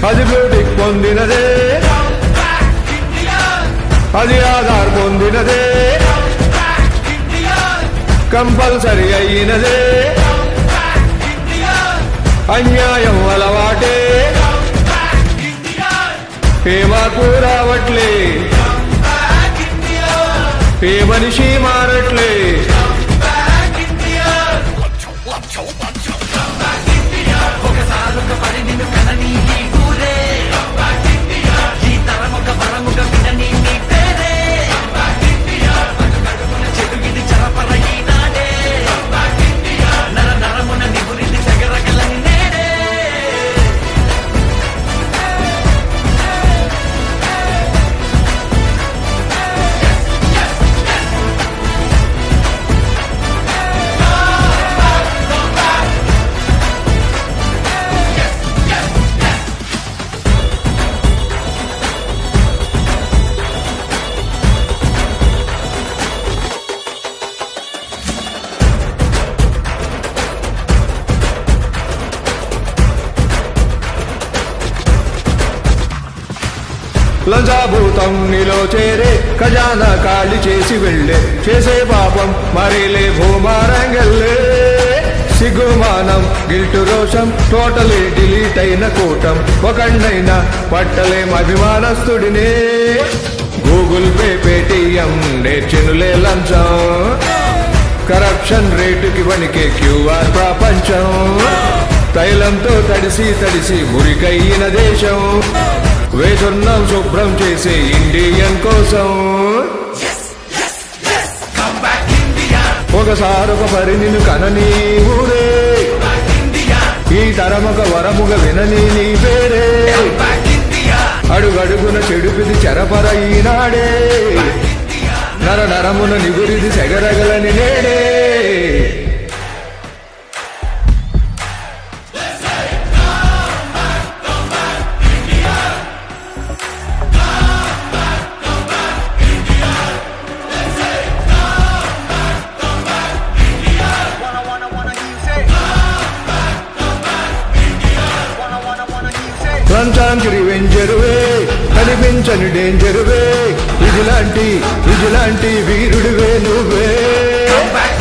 అది బ్యూటిక్ పొందినదే అది ఆధార్ పొందినదే కంపల్సరీ అయినదే అన్యాయం అలవాటే ఏ మార్పు రావట్లే ఏ మనిషి మారట్లే లంజాభూతం నీలో చేరే ఖజానా ఖాళీ చేసి వెళ్ళే చేసే పాపం మరిలే భూమారంగల్లే సిగ్గుమానం గిల్టు రోషం టోటలీ డిలీట్ అయిన కూటం ఒకళ్ళైనా పట్టలేం అభిమానస్తుడినే గూగుల్ పే పేటిఎం నేర్చినులే లంచం కరప్షన్ రేటుకి వణికే క్యూఆర్ ప్రపంచం తైలంతో తడిసి తడిసి మురికయ్యిన దేశం వేసున్నాం శుభ్రం చేసే ఇండియన్ కోసం ఒకసారి ఒక పరి నిన్ను కనని ఊరే ఈ తరమొక వరముగ వినని నీ పేరే అడుగడుగున చెడుపిది చెరపర ఈనాడే నర నరమున నిగురిది సెగరగలని నేడే Wanna, wanna, wanna hear you say. Wanna, wanna, wanna hear you say. లంచానికి రివెంజరువే కనిపించని డేంజరువే ఇదిలాంటి ఇదిలాంటి వీరుడివే నువ్వే Come back